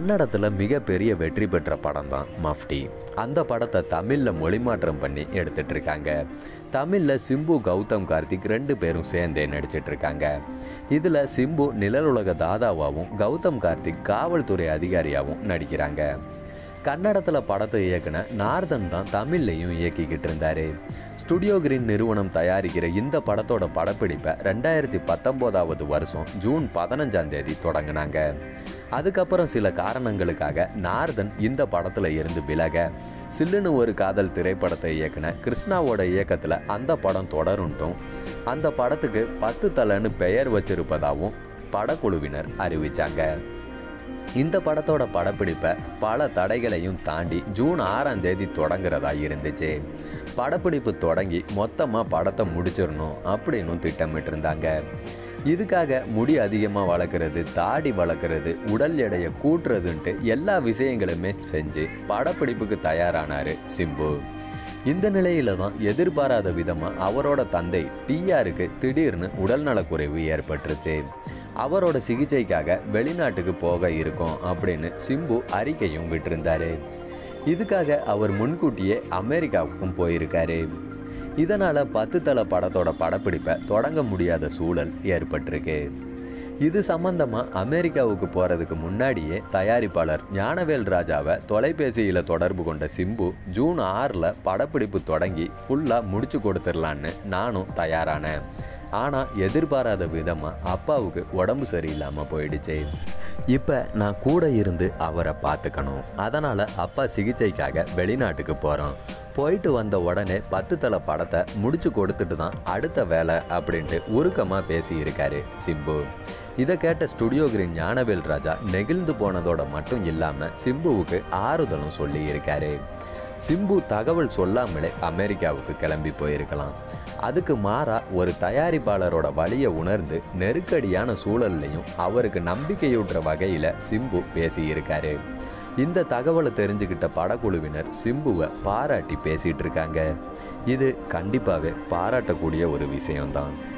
கன்னடத்தில் மிகப்பெரிய வெற்றி பெற்ற படம் தான் மஃப்டி அந்த படத்தை தமிழில் மொழிமாற்றம் பண்ணி எடுத்துட்டு இருக்காங்க தமிழில் சிம்பு கௌதம் கார்த்திக் ரெண்டு பேரும் சேர்ந்தே நடிச்சிட்டு இருக்காங்க இதில் சிம்பு நிழலுலக தாதாவாகவும் கௌதம் கார்த்திக் காவல்துறை அதிகாரியாகவும் நடிக்கிறாங்க கன்னடத்தில் படத்தை இயக்குன நார்தன் தான் தமிழ்லையும் இயக்கிக்கிட்டு இருந்தாரு ஸ்டுடியோ கிரீன் நிறுவனம் தயாரிக்கிற இந்த படத்தோட படப்பிடிப்பை ரெண்டாயிரத்தி பத்தொம்போதாவது வருஷம் ஜூன் பதினஞ்சாம் தேதி தொடங்கினாங்க அதுக்கப்புறம் சில காரணங்களுக்காக நார்தன் இந்த படத்தில் இருந்து விலக சில்லுன்னு ஒரு காதல் திரைப்படத்தை இயக்குன கிருஷ்ணாவோட இயக்கத்தில் அந்த படம் தொடருன்ட்டும் அந்த படத்துக்கு பத்து தலைன்னு பெயர் வச்சிருப்பதாகவும் படக்குழுவினர் அறிவிச்சாங்க இந்த படத்தோட படப்பிடிப்பை பல தடைகளையும் தாண்டி ஜூன் ஆறாம் தேதி தொடங்குறதா இருந்துச்சு படப்பிடிப்பு தொடங்கி மொத்தமாக படத்தை முடிச்சிடணும் அப்படின்னு திட்டமிட்டு இருந்தாங்க இதுக்காக முடி அதிகமாக வளர்க்குறது தாடி வளர்க்குறது உடல் எடையை கூட்டுறதுன்ட்டு எல்லா விஷயங்களுமே செஞ்சு படப்பிடிப்புக்கு தயாரானார் சிம்பு இந்த நிலையில தான் எதிர்பாராத விதமாக அவரோட தந்தை டிஆருக்கு திடீர்னு உடல்நலக்குறைவு ஏற்பட்டுருச்சு அவரோட சிகிச்சைக்காக வெளிநாட்டுக்கு போக இருக்கோம் அப்படின்னு சிம்பு அறிக்கையும் விட்டிருந்தாரு இதுக்காக அவர் முன்கூட்டியே அமெரிக்காவுக்கும் போயிருக்காரு இதனால் பத்து தலை படத்தோட படப்பிடிப்பை தொடங்க முடியாத சூழல் ஏற்பட்டிருக்கு இது சம்பந்தமாக அமெரிக்காவுக்கு போகிறதுக்கு முன்னாடியே தயாரிப்பாளர் ஞானவேல் ராஜாவை தொலைபேசியில் தொடர்பு கொண்ட சிம்பு ஜூன் ஆறில் படப்பிடிப்பு தொடங்கி ஃபுல்லாக முடிச்சு கொடுத்துடலான்னு நானும் தயாரானேன் ஆனால் எதிர்பாராத விதமாக அப்பாவுக்கு உடம்பு சரியில்லாமல் போயிடுச்சு இப்போ நான் கூட இருந்து அவரை பார்த்துக்கணும் அதனால் அப்பா சிகிச்சைக்காக வெளிநாட்டுக்கு போகிறோம் போயிட்டு வந்த உடனே பத்து தலை படத்தை முடிச்சு கொடுத்துட்டு தான் அடுத்த வேலை அப்படின்ட்டு உருக்கமாக பேசியிருக்காரு சிம்பு இதை கேட்ட ஸ்டுடியோ கிரீன் ஞானவேல் ராஜா நெகிழ்ந்து போனதோட மட்டும் இல்லாமல் சிம்புவுக்கு ஆறுதலும் சொல்லி இருக்காரு சிம்பு தகவல் சொல்லாமலே அமெரிக்காவுக்கு கிளம்பி போயிருக்கலாம் அதுக்கு மாறா ஒரு தயாரிப்பாளரோட வழியை உணர்ந்து நெருக்கடியான சூழல்லையும் அவருக்கு நம்பிக்கையூட்டுற வகையில் சிம்பு பேசியிருக்காரு இந்த தகவலை தெரிஞ்சுக்கிட்ட படக்குழுவினர் சிம்புவை பாராட்டி பேசிட்டு இருக்காங்க இது கண்டிப்பாகவே பாராட்டக்கூடிய ஒரு விஷயம்தான்